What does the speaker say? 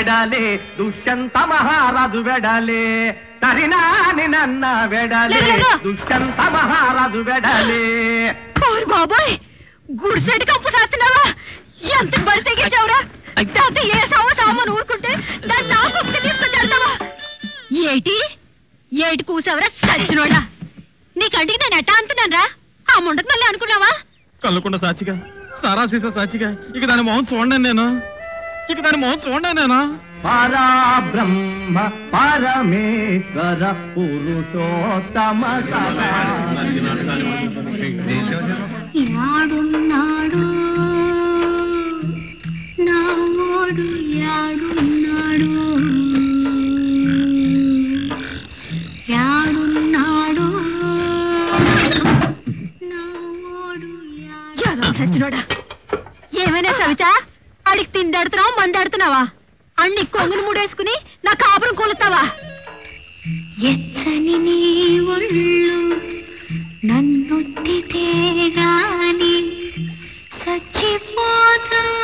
వెడలే దుష్యంత మహారాజు వెడలే తరినాని నన్న వెడలే లేదు. దుష్యంత మహారాజు వెడలే ఓరి బాబాయ్ గుడిసెటి కంపు సాస్తున్నావా ఎంత బరి తెగించావురా దాంతో ఏ సావ సామాను ఊరుకుంటే దాన్ని నా కుక్క తీసుకొచ్చి వెళ్తావా ఏటి ఏటి కూసావరా సచ్చినోడా నీ కంటికి నేను ఎట్టా అంటున్నాను రా ఆ ముండకు మళ్ళీ అనుకున్నావా కళ్ళకుండా సాక్షిగా సారా సీసా సాక్షిగా ఇక దాని మొహం చూడండి నేను ఇక దాని మొహం చూడండి నేను పరాబ్రహ్మ పరమేశ్వర పురుషోత్తమ సదా. యాడున్నాడు నా ఓడు యాడున్నాడు యాడున్నాడు నా ఓడు సచ్చినోడా ఏమైనా సవిత అడిగి తిండాడుతున్నావా మందాడుతున్నావా అన్ని కొంగులు ముడేసుకుని నా కాపురం కూలుతావా ఎచ్చని నీ ఒళ్ళు నన్నొత్తితే గాని చచ్చిపోతా